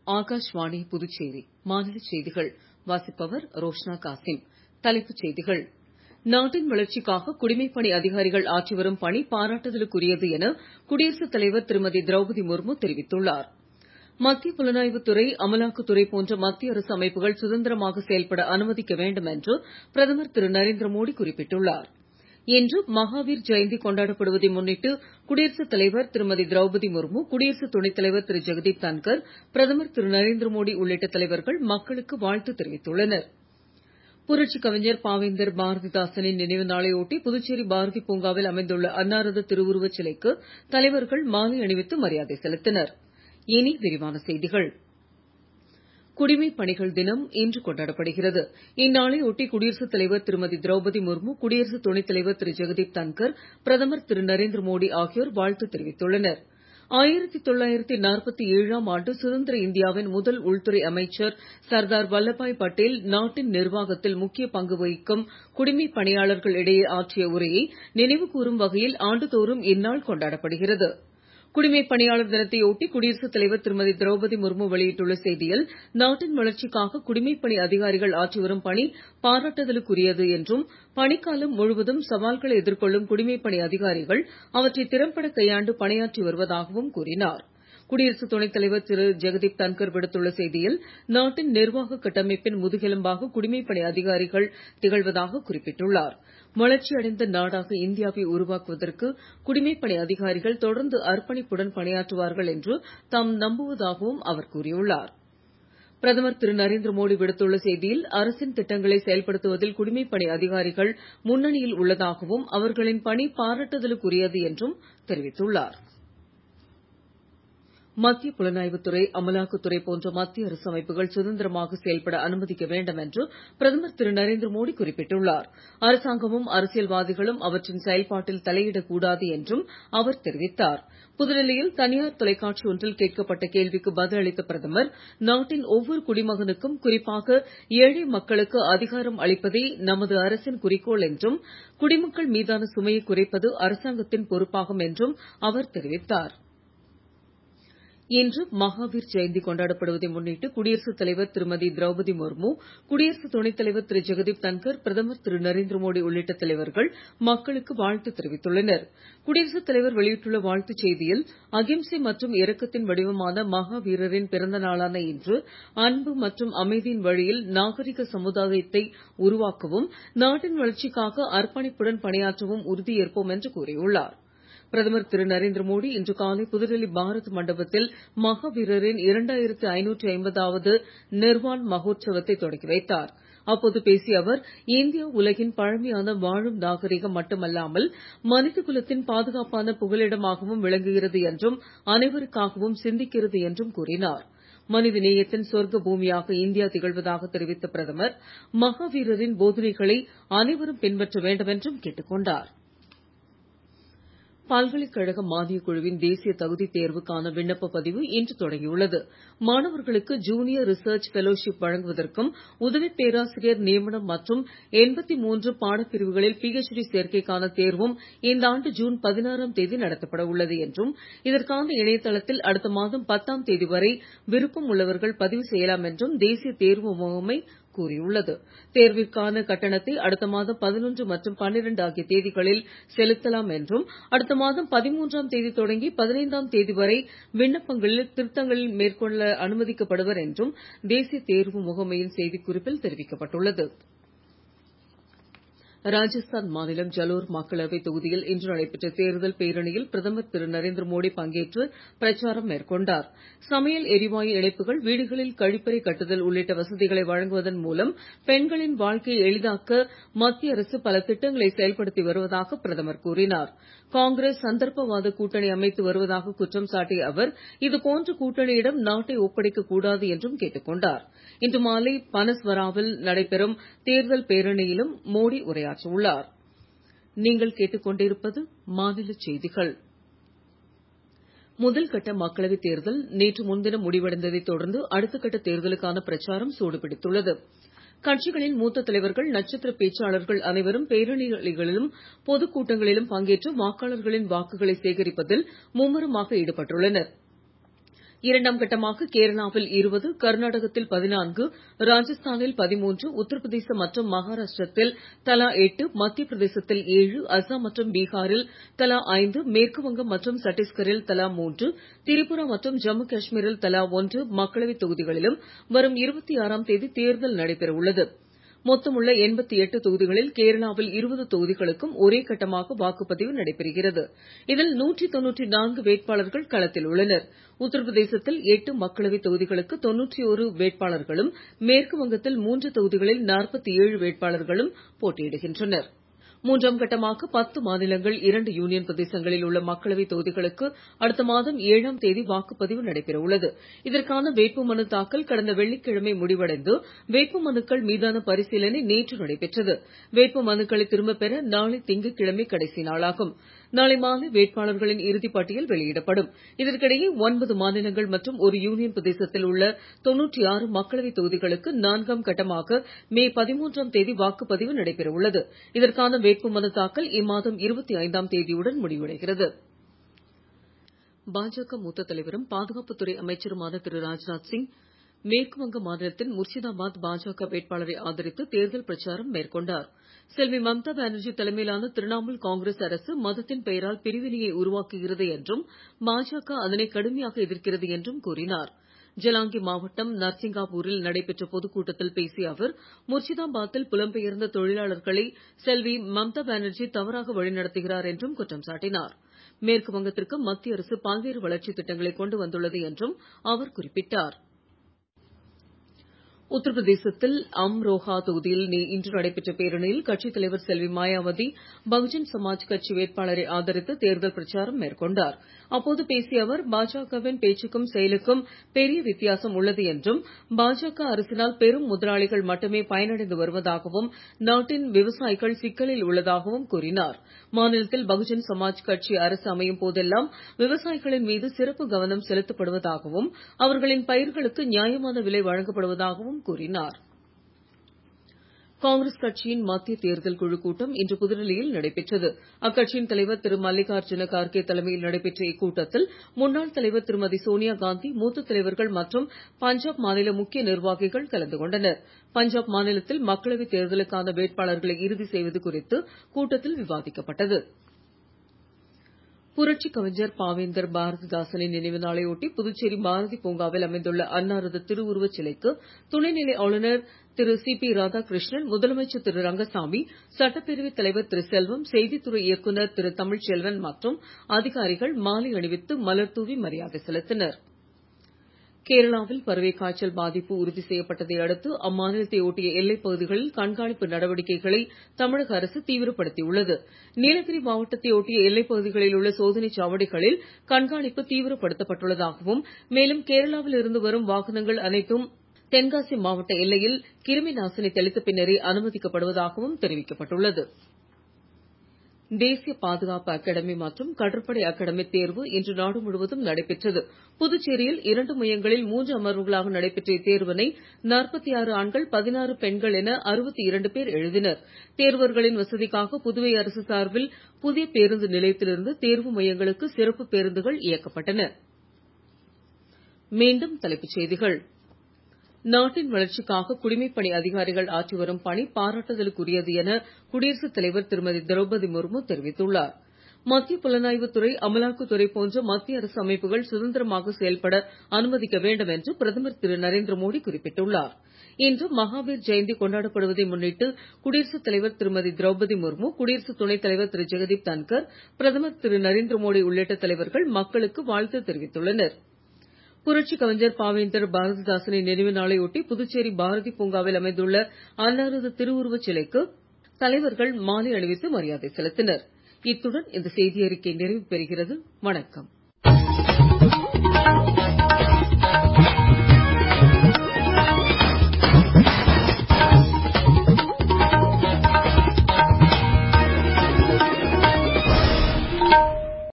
ஆகாஷ்வாணி புதுச்சேரி மாநிலச் செய்திகள் வாசிப்பவர் ரோஷ்னா காசிம் தலைப்புச் செய்திகள் நாட்டின் வளர்ச்சிக்காக குடிமைப்பணி அதிகாரிகள் ஆற்றி வரும் பணி பாராட்டுதலுக்குரியது என குடியரசுத் தலைவர் திருமதி திரௌபதி முர்மு தெரிவித்துள்ளார் மத்திய புலனாய்வுத் துறை அமலாக்கத் துறை போன்ற மத்திய அரசு அமைப்புகள் சுதந்திரமாக செயல்பட அனுமதிக்க வேண்டும் என்று பிரதமர் திரு நரேந்திர மோடி குறிப்பிட்டுள்ளார் இன்று மகாவீர் ஜெயந்தி கொண்டாடப்படுவதை முன்னிட்டு குடியரசுத் தலைவர் திருமதி திரௌபதி முர்மு குடியரசு துணைத் தலைவர் திரு ஜெகதீப் தன்கர் பிரதமர் திரு நரேந்திர மோடி உள்ளிட்ட தலைவர்கள் மக்களுக்கு வாழ்த்து தெரிவித்துள்ளனர் புரட்சிக் கவிஞர் பாவேந்தர் பாரதிதாசனின் நினைவு நாளை ஒட்டி புதுச்சேரி பாரதி பூங்காவில் அமைந்துள்ள அன்னாரது திருவுருவச் சிலைக்கு தலைவர்கள் மாலை அணிவித்து மரியாதை செலுத்தினர் இனி விரிவான செய்திகள் குடிமைப் பணிகள் தினம் இன்று கொண்டாடப்படுகிறது இந்நாளை ஒட்டி குடியரசுத் தலைவர் திருமதி திரௌபதி முர்மு குடியரசு துணைத் தலைவர் திரு ஜெகதீப் தன்கர் பிரதமர் திரு நரேந்திர மோடி ஆகியோர் வாழ்த்து தெரிவித்துள்ளனர் ஆயிரத்தி தொள்ளாயிரத்தி நாற்பத்தி ஏழாம் ஆண்டு சுதந்திர இந்தியாவின் முதல் உள்துறை அமைச்சர் சர்தார் வல்லபாய் பட்டேல் நாட்டின் நிர்வாகத்தில் முக்கிய பங்கு வகிக்கும் குடிமைப் பணியாளர்கள் இடையே ஆற்றிய உரையை நினைவு கூறும் வகையில் ஆண்டுதோறும் இந்நாள் கொண்டாடப்படுகிறது குடிமைப் பணியாளர் தினத்தை ஒட்டி குடியரசுத் தலைவர் திருமதி திரௌபதி முர்மு வெளியிட்டுள்ள செய்தியில் நாட்டின் வளர்ச்சிக்காக குடிமைப் பணி அதிகாரிகள் ஆற்றி வரும் பணி பாராட்டுதலுக்குரியது என்றும் பணிக்காலம் முழுவதும் சவால்களை எதிர்கொள்ளும் குடிமைப் பணி அதிகாரிகள் அவற்றை திறம்பட கையாண்டு பணியாற்றி வருவதாகவும் கூறினார் குடியரசு துணைத் தலைவர் திரு ஜெகதீப் தன்கர் விடுத்துள்ள செய்தியில் நாட்டின் நிர்வாக கட்டமைப்பின் முதுகெலும்பாக குடிமைப் பணி அதிகாரிகள் திகழ்வதாக குறிப்பிட்டுள்ளார் வளர்ச்சி அடைந்த நாடாக இந்தியாவை உருவாக்குவதற்கு குடிமைப் பணி அதிகாரிகள் தொடர்ந்து அர்ப்பணிப்புடன் பணியாற்றுவார்கள் என்று தாம் நம்புவதாகவும் அவர் கூறியுள்ளார் பிரதமர் திரு நரேந்திர மோடி விடுத்துள்ள செய்தியில் அரசின் திட்டங்களை செயல்படுத்துவதில் குடிமைப் பணி அதிகாரிகள் முன்னணியில் உள்ளதாகவும் அவர்களின் பணி பாராட்டுதலுக்குரியது என்றும் தெரிவித்துள்ளார் மத்திய புலனாய்வுத் துறை அமலாக்கத் துறை போன்ற மத்திய அரசு அமைப்புகள் சுதந்திரமாக செயல்பட அனுமதிக்க வேண்டும் என்று பிரதமர் திரு நரேந்திர மோடி குறிப்பிட்டுள்ளார் அரசாங்கமும் அரசியல்வாதிகளும் அவற்றின் செயல்பாட்டில் தலையிடக் கூடாது என்றும் அவர் தெரிவித்தார் புதுடெல்லியில் தனியார் தொலைக்காட்சி ஒன்றில் கேட்கப்பட்ட கேள்விக்கு பதில் அளித்த பிரதமர் நாட்டின் ஒவ்வொரு குடிமகனுக்கும் குறிப்பாக ஏழை மக்களுக்கு அதிகாரம் அளிப்பதே நமது அரசின் குறிக்கோள் என்றும் குடிமக்கள் மீதான சுமையை குறைப்பது அரசாங்கத்தின் பொறுப்பாகும் என்றும் அவர் தெரிவித்தார் இன்று மகாவீர் ஜெயந்தி கொண்டாடப்படுவதை முன்னிட்டு குடியரசுத் தலைவர் திருமதி திரௌபதி முர்மு குடியரசு துணைத் தலைவர் திரு ஜெகதீப் தன்கர் பிரதமர் திரு நரேந்திர மோடி உள்ளிட்ட தலைவர்கள் மக்களுக்கு வாழ்த்து தெரிவித்துள்ளனர் குடியரசுத் தலைவர் வெளியிட்டுள்ள வாழ்த்துச் செய்தியில் அகிம்சை மற்றும் இரக்கத்தின் வடிவமான மகாவீரரின் பிறந்த நாளான இன்று அன்பு மற்றும் அமைதியின் வழியில் நாகரிக சமுதாயத்தை உருவாக்கவும் நாட்டின் வளர்ச்சிக்காக அர்ப்பணிப்புடன் பணியாற்றவும் உறுதியேற்போம் என்று கூறியுள்ளார் பிரதமர் திரு நரேந்திர மோடி இன்று காலை புதுடெல்லி பாரத் மண்டபத்தில் மகாவீரரின் இரண்டாயிரத்து ஐநூற்றி ஐம்பதாவது நிர்வாண் மகோற்சவத்தை தொடக்கி வைத்தார் அப்போது பேசிய அவர் இந்தியா உலகின் பழமையான வாழும் நாகரிகம் மட்டுமல்லாமல் மனித குலத்தின் பாதுகாப்பான புகலிடமாகவும் விளங்குகிறது என்றும் அனைவருக்காகவும் சிந்திக்கிறது என்றும் கூறினார் மனித நேயத்தின் சொர்க்க பூமியாக இந்தியா திகழ்வதாக தெரிவித்த பிரதமர் மகாவீரரின் போதனைகளை அனைவரும் பின்பற்ற வேண்டும் என்றும் கேட்டுக் கொண்டார் பல்கலைக்கழக மானியக் குழுவின் தேசிய தகுதித் தேர்வுக்கான விண்ணப்ப பதிவு இன்று தொடங்கியுள்ளது மாணவர்களுக்கு ஜூனியர் ரிசர்ச் ஃபெலோஷிப் வழங்குவதற்கும் உதவி பேராசிரியர் நியமனம் மற்றும் எண்பத்தி மூன்று பாடப்பிரிவுகளில் பிஎச்டி சேர்க்கைக்கான தேர்வும் இந்த ஆண்டு ஜூன் பதினாறாம் தேதி நடத்தப்பட உள்ளது என்றும் இதற்கான இணையதளத்தில் அடுத்த மாதம் பத்தாம் தேதி வரை விருப்பம் உள்ளவர்கள் பதிவு செய்யலாம் என்றும் தேசிய தேர்வு முகமை கூறியுள்ளது தேர்விற்கான கட்டணத்தை அடுத்த மாதம் பதினொன்று மற்றும் பன்னிரண்டு ஆகிய தேதிகளில் செலுத்தலாம் என்றும் அடுத்த மாதம் பதிமூன்றாம் தேதி தொடங்கி பதினைந்தாம் தேதி வரை விண்ணப்பங்களில் திருத்தங்கள் மேற்கொள்ள அனுமதிக்கப்படுவர் என்றும் தேசிய தேர்வு முகமையின் செய்திக்குறிப்பில் தெரிவிக்கப்பட்டுள்ளது ராஜஸ்தான் மாநிலம் ஜலோர் மக்களவை தொகுதியில் இன்று நடைபெற்ற தேர்தல் பேரணியில் பிரதமர் திரு நரேந்திர மோடி பங்கேற்று பிரச்சாரம் மேற்கொண்டார் சமையல் எரிவாயு இணைப்புகள் வீடுகளில் கழிப்பறை கட்டுதல் உள்ளிட்ட வசதிகளை வழங்குவதன் மூலம் பெண்களின் வாழ்க்கையை எளிதாக்க மத்திய அரசு பல திட்டங்களை செயல்படுத்தி வருவதாக பிரதமர் கூறினார் காங்கிரஸ் சந்தர்ப்பவாத கூட்டணி அமைத்து வருவதாக குற்றம் சாட்டிய அவர் இதுபோன்ற கூட்டணியிடம் நாட்டை ஒப்படைக்க கூடாது என்றும் கேட்டுக் கொண்டார் இன்று மாலை பனஸ்வராவில் நடைபெறும் தேர்தல் பேரணியிலும் மோடி உரையாற்ற உள்ளார் நீங்கள் கேட்டுக்கொண்டிருப்பது மாநில செய்திகள் முதல் கட்ட மக்களவைத் தேர்தல் நேற்று முன்தினம் முடிவடைந்ததைத் தொடர்ந்து அடுத்த கட்ட தேர்தலுக்கான பிரச்சாரம் சூடுபிடித்துள்ளது கட்சிகளின் மூத்த தலைவர்கள் நட்சத்திர பேச்சாளர்கள் அனைவரும் பேரணிகளிலும் பொதுக் கூட்டங்களிலும் பங்கேற்று வாக்காளர்களின் வாக்குகளை சேகரிப்பதில் மும்முரமாக ஈடுபட்டுள்ளனர் இரண்டாம் கட்டமாக கேரளாவில் இருபது கர்நாடகத்தில் பதினான்கு ராஜஸ்தானில் பதிமூன்று உத்தரப்பிரதேசம் மற்றும் மகாராஷ்டிரத்தில் தலா எட்டு மத்திய பிரதேசத்தில் ஏழு அசாம் மற்றும் பீகாரில் தலா ஐந்து மேற்கு வங்கம் மற்றும் சட்டீஸ்கரில் தலா மூன்று திரிபுரா மற்றும் ஜம்மு காஷ்மீரில் தலா ஒன்று மக்களவைத் தொகுதிகளிலும் வரும் இருபத்தி ஆறாம் தேதி தேர்தல் நடைபெற உள்ளது மொத்தமுள்ள எண்பத்தி எட்டு தொகுதிகளில் கேரளாவில் இருபது தொகுதிகளுக்கும் ஒரே கட்டமாக வாக்குப்பதிவு நடைபெறுகிறது இதில் நூற்றி தொண்ணூற்றி நான்கு வேட்பாளர்கள் களத்தில் உள்ளனர் உத்தரப்பிரதேசத்தில் எட்டு மக்களவைத் தொகுதிகளுக்கு தொண்ணூற்றி ஒரு வேட்பாளர்களும் மேற்கு வங்கத்தில் மூன்று தொகுதிகளில் நாற்பத்தி ஏழு வேட்பாளர்களும் போட்டியிடுகின்றனர் மூன்றாம் கட்டமாக பத்து மாநிலங்கள் இரண்டு யூனியன் பிரதேசங்களில் உள்ள மக்களவைத் தொகுதிகளுக்கு அடுத்த மாதம் ஏழாம் தேதி வாக்குப்பதிவு நடைபெற உள்ளது இதற்கான வேட்புமனு தாக்கல் கடந்த வெள்ளிக்கிழமை முடிவடைந்து வேட்புமனுக்கள் மீதான பரிசீலனை நேற்று நடைபெற்றது வேட்புமனுக்களை திரும்பப் பெற நாளை திங்கட்கிழமை கடைசி நாளாகும் நாளை மாலை வேட்பாளர்களின் இறுதிப் பட்டியல் வெளியிடப்படும் இதற்கிடையே ஒன்பது மாநிலங்கள் மற்றும் ஒரு யூனியன் பிரதேசத்தில் உள்ள தொண்ணூற்றி ஆறு மக்களவைத் தொகுதிகளுக்கு நான்காம் கட்டமாக மே பதிமூன்றாம் தேதி வாக்குப்பதிவு நடைபெற உள்ளது இதற்கான வேட்புமனு தாக்கல் இம்மாதம் இருபத்தி ஐந்தாம் தேதியுடன் முடிவடைகிறது பாஜக மூத்த தலைவரும் பாதுகாப்புத்துறை அமைச்சருமான திரு ராஜ்நாத் சிங் மேற்கு வங்க மாநிலத்தின் முர்ஷிதாபாத் பாஜக வேட்பாளரை ஆதரித்து தேர்தல் பிரச்சாரம் மேற்கொண்டார் செல்வி மம்தா பானர்ஜி தலைமையிலான திரிணாமுல் காங்கிரஸ் அரசு மதத்தின் பெயரால் பிரிவினையை உருவாக்குகிறது என்றும் பாஜக அதனை கடுமையாக எதிர்க்கிறது என்றும் கூறினார் ஜலாங்கி மாவட்டம் நர்சிங்காபூரில் நடைபெற்ற பொதுக்கூட்டத்தில் பேசிய அவர் முர்ஷிதாபாத்தில் புலம்பெயர்ந்த தொழிலாளர்களை செல்வி மம்தா பானர்ஜி தவறாக வழிநடத்துகிறார் என்றும் குற்றம் சாட்டினார் மேற்கு வங்கத்திற்கு மத்திய அரசு பல்வேறு வளர்ச்சித் திட்டங்களை கொண்டு வந்துள்ளது என்றும் அவர் குறிப்பிட்டார் உத்தரப்பிரதேசத்தில் அம்ரோஹா தொகுதியில் இன்று நடைபெற்ற பேரணியில் கட்சித் தலைவர் செல்வி மாயாவதி பகுஜன் சமாஜ் கட்சி வேட்பாளரை ஆதரித்து தேர்தல் பிரச்சாரம் மேற்கொண்டார் அப்போது பேசிய அவர் பாஜகவின் பேச்சுக்கும் செயலுக்கும் பெரிய வித்தியாசம் உள்ளது என்றும் பாஜக அரசினால் பெரும் முதலாளிகள் மட்டுமே பயனடைந்து வருவதாகவும் நாட்டின் விவசாயிகள் சிக்கலில் உள்ளதாகவும் கூறினார் மாநிலத்தில் பகுஜன் சமாஜ் கட்சி அரசு அமையும் போதெல்லாம் விவசாயிகளின் மீது சிறப்பு கவனம் செலுத்தப்படுவதாகவும் அவர்களின் பயிர்களுக்கு நியாயமான விலை வழங்கப்படுவதாகவும் கூறினார் காங்கிரஸ் கட்சியின் மத்திய தேர்தல் குழு கூட்டம் இன்று புதுடெல்லியில் நடைபெற்றது அக்கட்சியின் தலைவர் திரு மல்லிகார்ஜுன கார்கே தலைமையில் நடைபெற்ற இக்கூட்டத்தில் முன்னாள் தலைவர் திருமதி சோனியா காந்தி மூத்த தலைவர்கள் மற்றும் பஞ்சாப் மாநில முக்கிய நிர்வாகிகள் கலந்து கொண்டனர் பஞ்சாப் மாநிலத்தில் மக்களவைத் தேர்தலுக்கான வேட்பாளர்களை இறுதி செய்வது குறித்து கூட்டத்தில் விவாதிக்கப்பட்டது புரட்சி கவிஞர் பாவேந்தர் பாரதிதாசனின் நினைவு நாளை ஒட்டி புதுச்சேரி பாரதி பூங்காவில் அமைந்துள்ள அன்னாரது திருவுருவச் சிலைக்கு துணைநிலை ஆளுநர் திரு சிபி ராதாகிருஷ்ணன் முதலமைச்சர் திரு ரங்கசாமி சட்டப்பேரவைத் தலைவர் திரு செல்வம் செய்தித்துறை இயக்குநர் திரு தமிழ்ச்செல்வன் மற்றும் அதிகாரிகள் மாலை அணிவித்து மலர் தூவி மரியாதை செலுத்தினர் கேரளாவில் பறவை காய்ச்சல் பாதிப்பு உறுதி செய்யப்பட்டதை அடுத்து அம்மாநிலத்தை ஒட்டிய எல்லைப் பகுதிகளில் கண்காணிப்பு நடவடிக்கைகளை தமிழக அரசு தீவிரப்படுத்தியுள்ளது நீலகிரி மாவட்டத்தை ஒட்டிய எல்லைப் பகுதிகளில் உள்ள சோதனைச் சாவடிகளில் கண்காணிப்பு தீவிரப்படுத்தப்பட்டுள்ளதாகவும் மேலும் கேரளாவில் இருந்து வரும் வாகனங்கள் அனைத்தும் தென்காசி மாவட்ட எல்லையில் கிருமி நாசினி தெளித்த பின்னரே அனுமதிக்கப்படுவதாகவும் தெரிவிக்கப்பட்டுள்ளது தேசிய பாதுகாப்பு அகாடமி மற்றும் கடற்படை அகாடமி தேர்வு இன்று நாடு முழுவதும் நடைபெற்றது புதுச்சேரியில் இரண்டு மையங்களில் மூன்று அமர்வுகளாக நடைபெற்ற இத்தேர்வினை நாற்பத்தி ஆறு ஆண்கள் பதினாறு பெண்கள் என அறுபத்தி இரண்டு பேர் எழுதினர் தேர்வர்களின் வசதிக்காக புதுவை அரசு சார்பில் புதிய பேருந்து நிலையத்திலிருந்து தேர்வு மையங்களுக்கு சிறப்பு பேருந்துகள் இயக்கப்பட்டன மீண்டும் தலைப்புச் செய்திகள் நாட்டின் வளர்ச்சிக்காக குடிமைப்பணி அதிகாரிகள் ஆற்றி வரும் பணி பாராட்டுதலுக்குரியது என குடியரசுத் தலைவர் திருமதி திரௌபதி முர்மு தெரிவித்துள்ளார் மத்திய புலனாய்வுத் துறை அமலாக்கத் துறை போன்ற மத்திய அரசு அமைப்புகள் சுதந்திரமாக செயல்பட அனுமதிக்க வேண்டும் என்று பிரதமர் திரு நரேந்திர மோடி குறிப்பிட்டுள்ளார் இன்று மகாவீர் ஜெயந்தி கொண்டாடப்படுவதை முன்னிட்டு குடியரசுத் தலைவர் திருமதி திரௌபதி முர்மு குடியரசு துணைத் தலைவர் திரு ஜெகதீப் தன்கர் பிரதமர் திரு நரேந்திர மோடி உள்ளிட்ட தலைவர்கள் மக்களுக்கு வாழ்த்து தெரிவித்துள்ளனர் புரட்சி கவிஞர் பாவேந்தர் பாரதிதாசனின் நினைவு நாளை ஒட்டி புதுச்சேரி பாரதி பூங்காவில் அமைந்துள்ள அன்னாரது திருவுருவச் சிலைக்கு தலைவர்கள் மாலை அணிவித்து மரியாதை செலுத்தினர் இத்துடன் இந்த செய்தியறிக்கை நிறைவு பெறுகிறது வணக்கம்